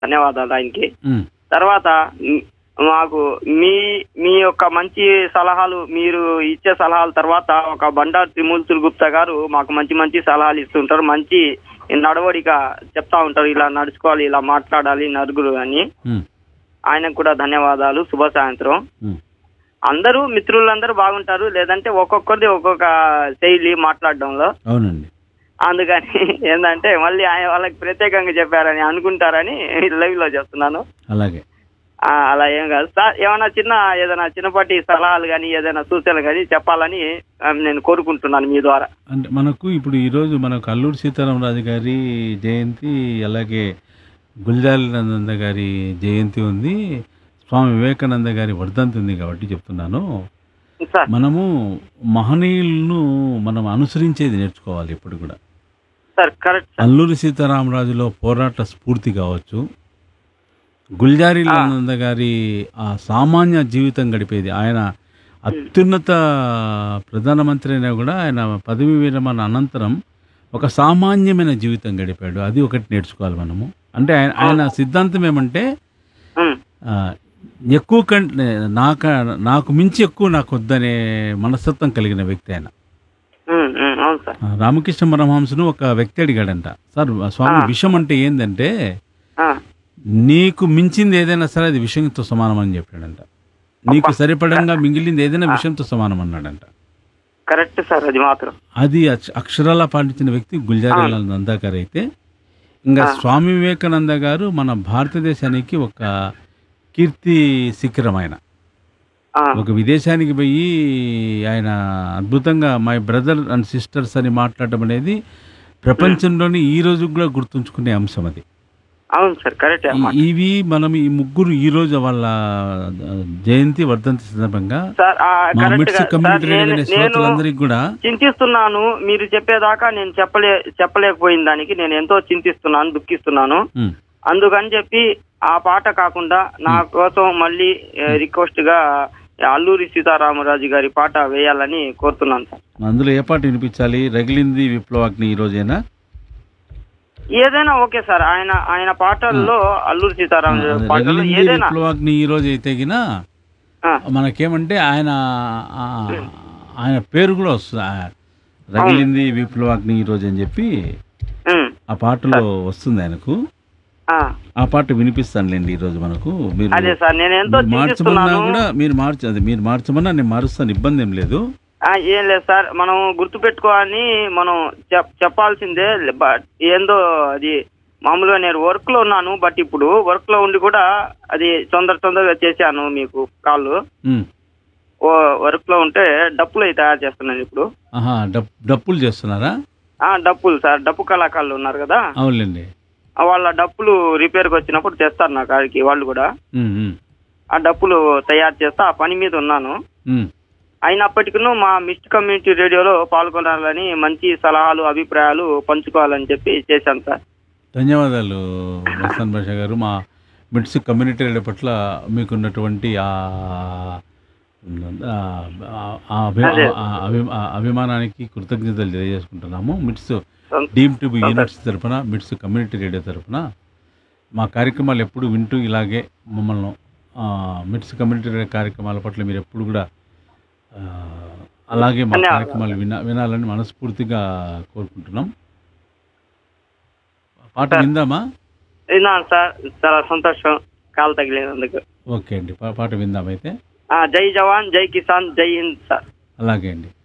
ధన్యవాదాలు ఆయనకి ఉమ్, తర్వాత మ్- మాకు మీ మీ యొక్క మంచి సలహాలు మీరు ఇచ్చే సలహాల తర్వాత ఒక బండారు త్రిమూర్తులు గుప్తా గారు మాకు మంచి మంచి సలహాలు ఇస్తుంటారు మంచి నడవడిక చెప్తా ఉంటారు ఇలా నడుచుకోవాలి ఇలా మాట్లాడాలి నలుగురు అని ఉమ్, ఆయనకు కూడా ధన్యవాదాలు శుభ సాయంత్రం ఉమ్. అందరూ మిత్రులందరూ బాగుంటారు లేదంటే ఒక్కొక్కరిది ఒక్కొక్క శైలి మాట్లాడడంలో అవునండి అందుకని ఏంటంటే మళ్ళీ ఆయన వాళ్ళకి ప్రత్యేకంగా చెప్పారని అనుకుంటారని లైవ్ లో చెప్తున్నాను అలాగే ఆ, అలా ఏం కాదు సార్ ఏమైనా చిన్న ఏదైనా చిన్నపాటి సలహాలు కానీ ఏదైనా సూచనలు కానీ చెప్పాలని ఆ, నేను కోరుకుంటున్నాను మీ ద్వారా అంటే మనకు ఇప్పుడు ఈరోజు మనకు అల్లూరి సీతారామరాజు గారి జయంతి అలాగే గుల్జారి నంద గారి జయంతి ఉంది స్వామి వివేకానంద గారి వర్ధంతి ఉంది కాబట్టి చెప్తున్నాను సార్ మనము మహనీయులను మనం అనుసరించేది నేర్చుకోవాలి ఇప్పుడు కూడా సార్ కరెక్ట్ సార్ అల్లూరి సీతారామరాజులో పోరాట స్ఫూర్తి కావచ్చు గుల్జారి ఆ. నంద గారి ఆ సామాన్య జీవితం గడిపేది ఆయన అత్యున్నత ప్రధానమంత్రి అయినా కూడా ఆయన పదవి విరమణ అనంతరం ఒక సామాన్యమైన జీవితం గడిపాడు అది ఒకటి నేర్చుకోవాలి మనము అంటే ఆయన ఆయన సిద్ధాంతం ఏమంటే ఉమ్, ఆ, ఎక్కువ కంటే నాక నాకు మించి ఎక్కువ నాకు వద్దనే మనస్తత్వం కలిగిన వ్యక్తి ఆయన ఉమ్, ఉమ్, అవును సార్ ఆ, రామకృష్ణ పరమహంసను ఒక వ్యక్తి అడిగాడంట సార్ స్వామి ఆ. విషం అంటే ఏంటంటే ఆ, నీకు మించింది ఏదైనా సరే అది విషయంతో సమానం అని చెప్పాడంట నీకు సరిపడంగా మిగిలింది ఏదైనా విషయంతో సమానం అన్నాడంట కరెక్ట్ సార్ అది మాత్రం అది అక్ష- అక్షరాలా పాటించిన వ్యక్తి గుల్జారీ నందాకర్ అయితే ఇంకా ఆ. స్వామి వివేకానంద గారు మన భారతదేశానికి ఒక కీర్తి శిఖరం ఆయన ఆ, ఒక విదేశానికి పోయి ఆయన అద్భుతంగా మై బ్రదర్ అండ్ సిస్టర్స్ అని మాట్లాడడం అనేది ప్రపంచంలోని ఈ రోజు కూడా గుర్తుంచుకునే అంశం అది అవును సార్ కరెక్ట్ ఈ- ఇవి మనం ఈ ముగ్గురు ఈ రోజు వాళ్ళ ఆ, జయంతి వర్ధంతి సందర్భంగా సార్ ఆ, మా కరెక్ట్ మిట్స్ గా- సార్ కమ్యూనిటీ రేడియో నేను- వినే నేను శ్రోతలందరికీ కూడా చింతిస్తున్నాను మీరు చెప్పేదాకా నేను చెప్పలే చెప్పలేకపోయిన దానికి నేను ఎంతో చింతిస్తున్నాను దుఃఖిస్తున్నాను ఉమ్, అందుకని చెప్పి ఆ పాట కాకుండా నా కోసం మళ్ళీ రిక్వెస్ట్ గా అల్లూరి సీతారామరాజు గారి పాట వేయాలని కోరుతున్నాను సార్ అందులో ఏ పాట వినిపించాలి రగిలింది విప్లవాగ్ని ఈ రోజేనా ఏదైనా ఓకే సార్ ఆయన ఆయన పాటల్లో అల్లూరి సీతారామరాజు అదే, పాటల్లో రగిలింది ఏదైనా విప్లవాగ్ని ఈ రోజు అయితే గిన ఆ, మనకేమంటే ఆయన ఆ, ఆయన పేరు కూడా వస్తుంది ఆ, రగిలింది విప్లవాగ్ని ఈ రోజు అని చెప్పి ఉమ్, ఆ పాటలో వస్తుంది ఆయనకు ఆ, ఆ పాట వినిపిస్తానులేండి ఈ రోజు మనకు మీరు అదే సార్ నేను ఎంతో మీరు మార్చమన్నా చింతిస్తున్నాను కూడా మీరు మార్చ అది మీరు మార్చమన్నా నేను మారుస్తాను ఇబ్బంది ఏం లేదు ఆ, ఏం లేదు సార్ మనం గుర్తుపెట్టుకోవాలని మనం చెప్ చెప్పాల్సిందే బట్ ఏందో అది మామూలుగా నేను వర్క్ లో ఉన్నాను బట్ ఇప్పుడు వర్క్ లో ఉండి కూడా అది తొందర తొందరగా చేశాను మీకు కాళ్ళు ఉమ్. ఓ వర్క్ లో ఉంటే డప్పులు అయి తయారు చేస్తున్నాను ఇప్పుడు ఆహా డప్ డప్పులు చేస్తున్నారా ఆ డప్పులు సార్ డప్పు కళాకారులు ఉన్నారు కదా అవునులేండి ఆ వాళ్ళ డప్పులు రిపేర్కి వచ్చినప్పుడు తెస్తారు నా కాడికి వాళ్ళు కూడా ఉమ్, ఉమ్, ఆ డప్పులు తయారు చేస్తా ఆ పని మీద ఉన్నాను ఉమ్. అయినప్పటికీ మా మిస్ట్ కమ్యూనిటీ రేడియోలో పాల్గొనాలని మంచి సలహాలు అభిప్రాయాలు పంచుకోవాలని చెప్పి చేశాను సార్ ధన్యవాదాలు మస్తాన్ భాష గారు మా మిడ్స్ కమ్యూనిటీ రేడియో పట్ల మీకున్నటువంటి ఆ ఆ, ఆ అభి- అదే. ఆ అభి- ఆ అభిమానానికి కృతజ్ఞతలు తెలియజేసుకుంటున్నాము MIDS deemed to be university తరఫున మిడ్స్ కమ్యూనిటీ రేడియో తరఫున మా కార్యక్రమాలు ఎప్పుడు వింటూ ఇలాగే మమ్మల్ని ఆ, మిడ్స్ కమ్యూనిటీ రేడియో కార్యక్రమాల పట్ల మీరు ఎప్పుడు కూడా ఆ, అలాగే మా ధన్యవాదాలు. కార్యక్రమాలు విన వినాలని మనస్ఫూర్తిగా కోరుకుంటున్నాం పాట సార్. విందామా విన్నాను సార్ చాలా సంతోషం కాలు తగిలినందుకు ఓకే అండి పా- పాట విందామైతే ఆ, జై జవాన్ జై కిసాన్ జై హింద్ సార్ అలాగే అండి